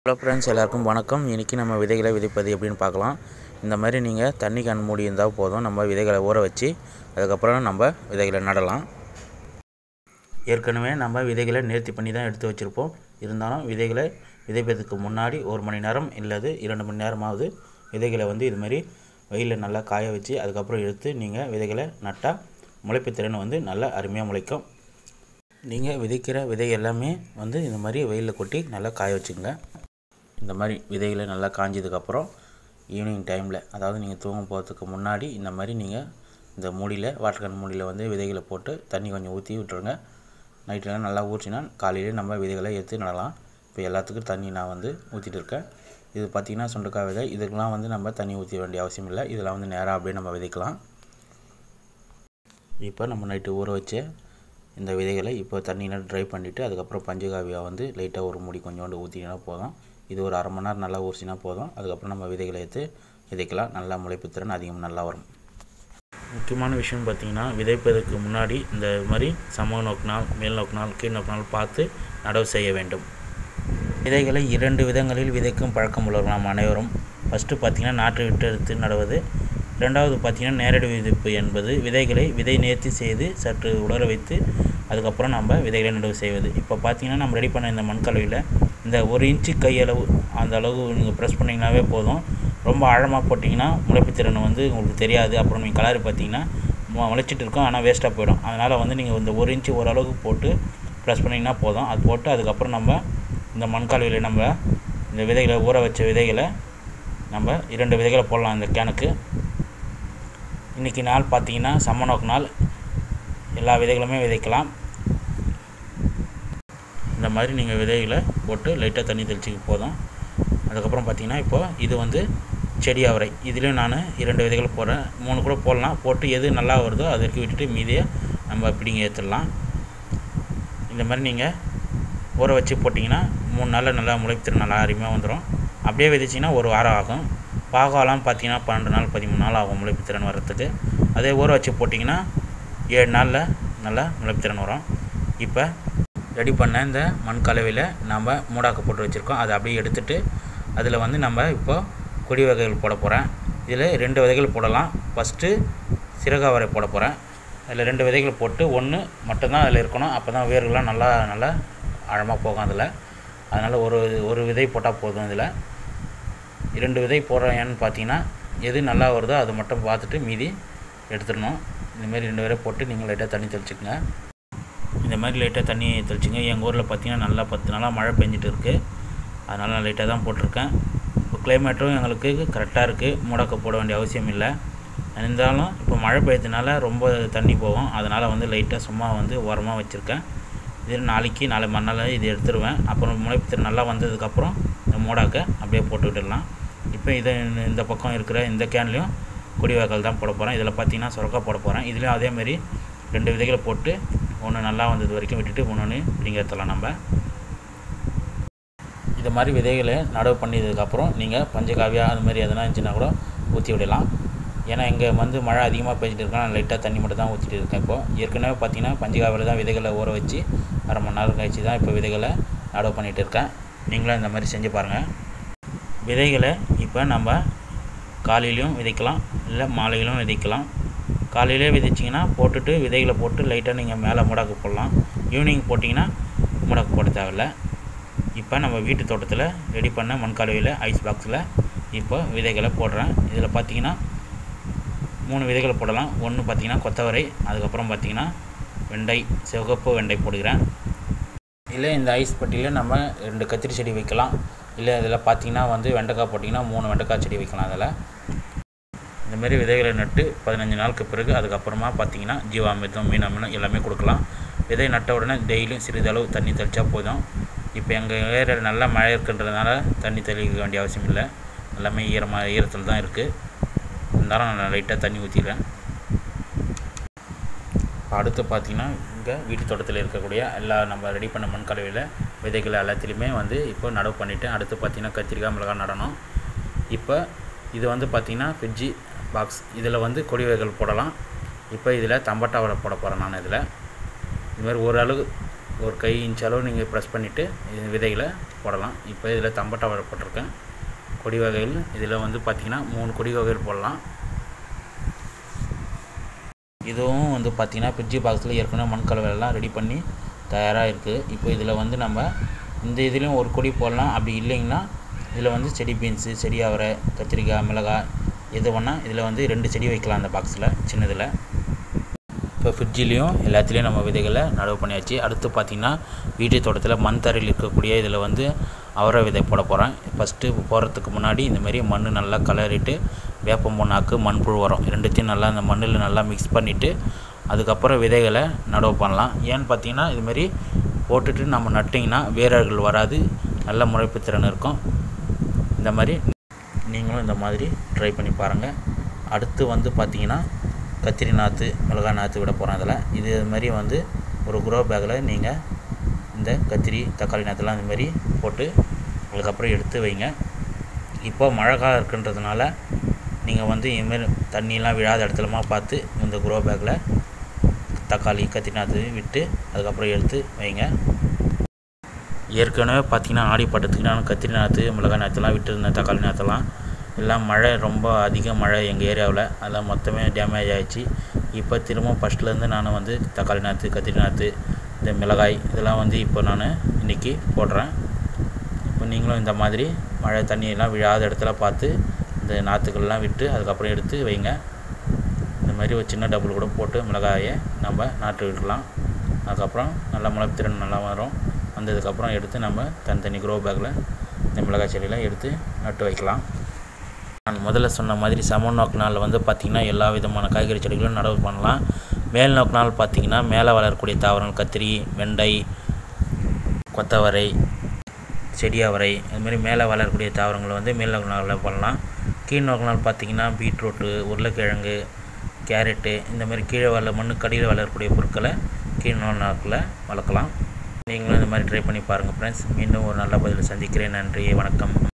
hello friends எல்லாருக்கும் வணக்கம் இன்றைக்கி நம்ம விதைகளை விதைப்பது எப்படின்னு பார்க்கலாம் இந்த மாதிரி நீங்கள் தண்ணி கண் மூடி இருந்தால் போதும் நம்ம விதைகளை ஊற வச்சு அதுக்கப்புறம் நம்ம விதைகளை நடலாம் ஏற்கனவே நம்ம விதைகளை நேர்த்தி பண்ணி தான் எடுத்து வச்சுருப்போம் இருந்தாலும் விதைகளை விதைப்பதற்கு முன்னாடி ஒரு மணி நேரம் இல்லது இரண்டு மணி நேரமாவது விதைகளை வந்து இதுமாரி வெயிலில் நல்லா காய வச்சு அதுக்கப்புறம் எடுத்து நீங்கள் விதைகளை நட்டால் முளைப்பு திறன் வந்து நல்லா அருமையாக முளைக்கும் நீங்கள் விதைக்கிற விதை எல்லாமே வந்து இந்த மாதிரி வெயிலில் கொட்டி நல்லா காய வச்சுக்கோங்க இந்த மாதிரி விதைகளை நல்லா காஞ்சதுக்கப்புறம் ஈவினிங் டைமில் அதாவது நீங்கள் தூங்க போகிறதுக்கு முன்னாடி இந்த மாதிரி நீங்கள் இந்த மூடியில் வாட்டர் கேன் மூடியில் வந்து விதைகளை போட்டு தண்ணி கொஞ்சம் ஊற்றி விட்டுருங்க நைட்டில் நல்லா ஊற்றினா காலையிலே நம்ம விதைகளை எடுத்து நடலாம் இப்போ எல்லாத்துக்கும் தண்ணி நான் வந்து ஊற்றிட்டு இருக்கேன் இது பார்த்திங்கன்னா சுண்டக்காய் விதை இதுக்கெலாம் வந்து நம்ம தண்ணி ஊற்ற வேண்டிய அவசியம் இல்லை இதெல்லாம் வந்து நேராக அப்படியே நம்ம விதைக்கலாம் இப்போ நம்ம நைட்டு ஊற வச்ச இந்த விதைகளை இப்போ தண்ணியில் ட்ரை பண்ணிவிட்டு அதுக்கப்புறம் பஞ்சகாவியாக வந்து லைட்டாக ஒரு மூடி கொஞ்சோண்டு ஊற்றினா போதும் இது ஒரு அரை மணி நேரம் நல்லா ஊறிச்சினா போதும் அதுக்கப்புறம் நம்ம விதைகளை எடுத்து விதைக்கலாம் நல்லா முளைப்பு திறன் அதிகம் நல்லா வரும் முக்கியமான விஷயம் பார்த்திங்கன்னா விதைப்பதற்கு முன்னாடி இந்த மாதிரி சம நோக்கினால் மேல் நோக்கினால் கீழ் நோக்கினால் பார்த்து நடவு செய்ய வேண்டும் விதைகளை இரண்டு விதங்களில் விதைக்கும் பழக்கம் உள்ளவர்கள் நாம் அனைவரும் ஃபஸ்ட்டு பார்த்திங்கன்னா நாற்று விட்டு எடுத்து நடுவது ரெண்டாவது பார்த்திங்கன்னா நேரடி விதைப்பு என்பது விதைகளை விதை நேர்த்தி செய்து சற்று உலர வைத்து அதுக்கப்புறம் நம்ம விதைகளை நடவு செய்வது இப்போ பார்த்திங்கன்னா நம்ம ரெடி பண்ண இந்த மண்கலவையில் இந்த ஒரு இன்ச்சு கையளவு அந்த அளவு நீங்கள் ப்ரெஸ் பண்ணிங்கனாவே போதும் ரொம்ப ஆழமாக போட்டிங்கன்னா முளைப்பு திறன் வந்து உங்களுக்கு தெரியாது அப்புறம் நீங்கள் கலர் பார்த்தீங்கன்னா முளைச்சிட்டு இருக்கும் ஆனால் வேஸ்ட்டாக போயிடும் அதனால் வந்து நீங்கள் இந்த ஒரு இன்ச்சு ஓரளவுக்கு போட்டு ப்ரெஸ் பண்ணிங்கன்னா போதும் அது போட்டு அதுக்கப்புறம் நம்ம இந்த மண்கால்வையில் நம்ம இந்த விதைகளை ஊற வச்ச விதைகளை நம்ம இரண்டு விதைகளை போடலாம் இந்த கேனுக்கு இன்றைக்கி நாள் பார்த்திங்கன்னா சம்மநோக்கு நாள் எல்லா விதைகளுமே விதைக்கலாம் இந்த மாதிரி நீங்கள் விதைகளை போட்டு லைட்டாக தண்ணி தெளிச்சிக்க போதும் அதுக்கப்புறம் பார்த்திங்கன்னா இப்போ இது வந்து செடி அவரை இதுலேயும் நான் இரண்டு விதைகள் போடுறேன் மூணு கூட போடலாம் போட்டு எது நல்லா வருதோ அதற்கு விட்டுட்டு மீதியை நம்ம பிடிங்க ஏற்றுடலாம் இந்த மாதிரி நீங்கள் ஊற வச்சு போட்டிங்கன்னா மூணு நாளில் நல்லா முளைப்பு நல்லா அருமையாக வந்துடும் அப்படியே விதைச்சிங்கன்னா ஒரு வாரம் ஆகும் பாகாலாம் பார்த்தீங்கன்னா பன்னெண்டு நாள் பதிமூணு நாள் ஆகும் முளைப்பு திறன் வர்றதுக்கு அதே ஊற வச்சு போட்டிங்கன்னா ஏழு நாளில் நல்லா முளைப்பு திறன் வரும் இப்போ ரெடி பண்ண இந்த மண் கலவையில் நம்ம மூடாக்கு போட்டு வச்சுருக்கோம் அதை அப்படியே எடுத்துகிட்டு அதில் வந்து நம்ம இப்போ கொடி வகைகள் போட போகிறேன் இதில் ரெண்டு விதைகள் போடலாம் ஃபஸ்ட்டு சிறகாவரை போட போகிறேன் அதில் ரெண்டு விதைகள் போட்டு ஒன்று மட்டும்தான் அதில் இருக்கணும் அப்போ தான் வேர்கள்லாம் நல்லா நல்லா ஆழமாக போகும் அதில் அதனால் ஒரு ஒரு விதை போட்டால் போதும் இதில் இரண்டு விதை போடுறேன் ஏன்னு பார்த்தீங்கன்னா எது நல்லா வருதோ அது மட்டும் பார்த்துட்டு மீதி எடுத்துடணும் இந்தமாரி ரெண்டு விதை போட்டு நீங்கள் லைட்டாக தண்ணி தெளிச்சுக்கங்க இந்த மாதிரி லைட்டாக தண்ணி தெளிச்சுங்க எங்கள் ஊரில் பார்த்தீங்கன்னா நல்லா பத்து நாளாக மழை பெஞ்சிட்டு இருக்குது அதனால் நான் லைட்டாக தான் போட்டிருக்கேன் இப்போ கிளைமேட்டும் எங்களுக்கு கரெக்டாக இருக்குது மூடக்க போட வேண்டிய அவசியம் இல்லை இருந்தாலும் இப்போ மழை பெய்யறதுனால ரொம்ப தண்ணி போகும் அதனால் வந்து லைட்டாக சும்மா வந்து உரமாக வச்சுருக்கேன் இது நாளைக்கு நாளை மறுநாள் இது எடுத்துருவேன் அப்புறம் முளைப்பு நல்லா வந்ததுக்கப்புறம் இந்த மூடாக்க அப்படியே போட்டு விட்டுடலாம் இப்போ இதை இந்த பக்கம் இருக்கிற இந்த கேன்லேயும் கொடி வகைகள் தான் போட போகிறேன் இதில் பார்த்தீங்கன்னா சுரக்கா போட போகிறேன் இதுலேயும் அதேமாரி ரெண்டு விதைகளை போட்டு ஒன்று நல்லா வந்தது வரைக்கும் விட்டுட்டு ஒன்று பிடிங்க எடுத்துடலாம் நம்ம இது மாதிரி விதைகளை நடவு பண்ணியதுக்கப்புறம் நீங்கள் பஞ்சகாவியா அது மாதிரி எதனா இருந்துச்சுன்னா கூட ஊற்றி விடலாம் ஏன்னா இங்கே வந்து மழை அதிகமாக பெஞ்சிட்டு இருக்கேன் நான் லைட்டாக தண்ணி மட்டும் தான் ஊற்றிட்டு இருக்கேன் இப்போது ஏற்கனவே பார்த்தீங்கன்னா பஞ்சகாவியில் தான் விதைகளை ஊற வச்சு அரை மணி நேரம் கழிச்சு தான் இப்போ விதைகளை நடவு பண்ணிகிட்டு இருக்கேன் நீங்களும் இந்த மாதிரி செஞ்சு பாருங்கள் விதைகளை இப்போ நம்ம காலையிலையும் விதைக்கலாம் இல்லை மாலையிலும் விதைக்கலாம் காலையிலே விதைச்சிங்கன்னா போட்டுட்டு விதைகளை போட்டு லைட்டாக நீங்கள் மேலே முடாக்கு போடலாம் ஈவினிங் போட்டிங்கன்னா முடாக்கு போட தேவையில்ல இப்போ நம்ம வீட்டு தோட்டத்தில் ரெடி பண்ண மண்காலுவையில் ஐஸ் பாக்ஸில் இப்போ விதைகளை போடுறேன் இதில் பார்த்தீங்கன்னா மூணு விதைகளை போடலாம் ஒன்று பார்த்தீங்கன்னா கொத்தவரை அதுக்கப்புறம் பார்த்தீங்கன்னா வெண்டை சிவகப்பு வெண்டை போடுகிறேன் இல்லை இந்த ஐஸ் பட்டியில் நம்ம ரெண்டு கத்திரி செடி வைக்கலாம் இல்லை இதில் பார்த்தீங்கன்னா வந்து வெண்டைக்காய் போட்டிங்கன்னா மூணு வெண்டைக்காய் செடி வைக்கலாம் அதில் இந்தமாரி விதைகளை நட்டு பதினஞ்சு நாளுக்கு பிறகு அதுக்கப்புறமா பார்த்தீங்கன்னா ஜீவாமிர்தம் மீன் அமிலம் எல்லாமே கொடுக்கலாம் விதை நட்ட உடனே டெய்லியும் சிறிதளவு தண்ணி தெளித்தா போதும் இப்போ எங்கள் ஏரியாவில் நல்லா மழை இருக்குன்றதுனால தண்ணி தெளிக்க வேண்டிய அவசியம் இல்லை எல்லாமே ஈரமாக ஈரத்தில் தான் இருக்குது இருந்தாலும் நான் லைட்டாக தண்ணி ஊற்றிடுறேன் அடுத்து பார்த்திங்கன்னா இங்கே வீட்டு தோட்டத்தில் இருக்கக்கூடிய எல்லா நம்ம ரெடி பண்ண மண் கலவையில் விதைகள் எல்லாத்துலேயுமே வந்து இப்போ நடவு பண்ணிவிட்டேன் அடுத்து பார்த்திங்கன்னா கத்திரிக்காய் மிளகாய் நடணும் இப்போ இது வந்து பார்த்திங்கன்னா ஃப்ரிட்ஜி பாக்ஸ் இதில் வந்து கொடி வகைகள் போடலாம் இப்போ இதில் தம்பட்டாவில் போட போகிறேன் நான் இதில் இதுமாதிரி ஓரளவு ஒரு கை இன்ச் அளவு நீங்கள் ப்ரெஸ் பண்ணிவிட்டு விதைகளை போடலாம் இப்போ இதில் தம்பட்டா வாழை போட்டிருக்கேன் கொடி வகைகள் இதில் வந்து பார்த்திங்கன்னா மூணு கொடி வகைகள் போடலாம் இதுவும் வந்து பார்த்திங்கன்னா பிரிட்ஜி பாக்ஸில் ஏற்கனவே மண் கலவையெல்லாம் ரெடி பண்ணி தயாராக இருக்குது இப்போ இதில் வந்து நம்ம இந்த இதுலேயும் ஒரு கொடி போடலாம் அப்படி இல்லைங்கன்னா இதில் வந்து செடி பீன்ஸு செடி அவரை கத்திரிக்காய் மிளகாய் எது வேணால் இதில் வந்து ரெண்டு செடி வைக்கலாம் அந்த பாக்ஸில் சின்னதில் இப்போ ஃப்ரிட்ஜிலையும் எல்லாத்துலேயும் நம்ம விதைகளை நடவு பண்ணியாச்சு அடுத்து பார்த்திங்கன்னா வீட்டு தோட்டத்தில் மண் தரையில் இருக்கக்கூடிய இதில் வந்து அவரை விதை போட போகிறேன் ஃபஸ்ட்டு போடுறதுக்கு முன்னாடி இந்தமாரி மண் நல்லா கலரிட்டு வேப்பம் பொண்ணாக்கு மண்புழு உரம் ரெண்டுத்தையும் நல்லா அந்த மண்ணில் நல்லா மிக்ஸ் பண்ணிவிட்டு அதுக்கப்புறம் விதைகளை நடவு பண்ணலாம் ஏன்னு பார்த்தீங்கன்னா இதுமாரி போட்டுட்டு நம்ம நட்டிங்கன்னா வேரர்கள் வராது நல்ல முளைப்பு திறன் இருக்கும் இந்த மாதிரி நீங்களும் இந்த மாதிரி ட்ரை பண்ணி பாருங்கள் அடுத்து வந்து பார்த்தீங்கன்னா கத்திரி நாற்று மிளகாய் நாற்று விட போகிறோம் அதில் இது மாதிரி வந்து ஒரு குரோ பேக்கில் நீங்கள் இந்த கத்திரி தக்காளி நாற்றுலாம் இந்த மாதிரி போட்டு அதுக்கப்புறம் எடுத்து வைங்க இப்போ மழை காலம் இருக்குன்றதுனால நீங்கள் வந்து இதுமாரி தண்ணியெலாம் விழாத இடத்துலமா பார்த்து இந்த குரோ பேக்கில் தக்காளி கத்திரி நாற்று விட்டு அதுக்கப்புறம் எடுத்து வைங்க ஏற்கனவே பார்த்தீங்கன்னா ஆடி பட்டத்துக்கு நான் கத்திரி நாற்று மிளகாய் நாற்றுலாம் விட்டுருந்தேன் தக்காளி நாற்றுலாம் எல்லாம் மழை ரொம்ப அதிக மழை எங்கள் ஏரியாவில் அதெல்லாம் மொத்தமே டேமேஜ் ஆகிடுச்சு இப்போ திரும்ப ஃபஸ்ட்லேருந்து நான் வந்து தக்காளி நாற்று கத்திரி நாற்று இந்த மிளகாய் இதெல்லாம் வந்து இப்போ நான் இன்றைக்கி போடுறேன் இப்போ நீங்களும் இந்த மாதிரி மழை தண்ணியெல்லாம் விழாத இடத்துல பார்த்து இந்த நாற்றுக்கள்லாம் விட்டு அதுக்கப்புறம் எடுத்து வைங்க இந்த மாதிரி ஒரு சின்ன டபுள் கூட போட்டு மிளகாயை நம்ம நாட்டு விடலாம் அதுக்கப்புறம் நல்லா முளைத்திறன் நல்லா வரும் வந்ததுக்கப்புறம் எடுத்து நம்ம தனித்தனி க்ரோ பேக்கில் இந்த மிளகாய் செடியெலாம் எடுத்து நட்டு வைக்கலாம் நான் முதல்ல சொன்ன மாதிரி சம நோக்கு நாளில் வந்து பார்த்திங்கன்னா எல்லா விதமான காய்கறி செடிகளும் நடவு பண்ணலாம் மேல் நோக்கு நாள் பார்த்திங்கன்னா மேலே வளரக்கூடிய தாவரங்கள் கத்திரி வெண்டை கொத்தவரை செடியாவரை அதுமாதிரி மேலே வளரக்கூடிய தாவரங்களை வந்து மேல் நோக்கு நாளில் பண்ணலாம் கீழ் நோக்கு நாள் பார்த்திங்கன்னா பீட்ரூட்டு உருளைக்கிழங்கு கேரட்டு இந்த மாதிரி கீழே வளர மண்ணுக்கடியில் வளரக்கூடிய பொருட்களை கீழ் நோக்கு நாக்கில் வளர்க்கலாம் நீங்களும் இந்த மாதிரி ட்ரை பண்ணி பாருங்கள் ஃப்ரெண்ட்ஸ் மீண்டும் ஒரு நல்ல பதில் சந்திக்கிறேன் நன்றி வணக்கம்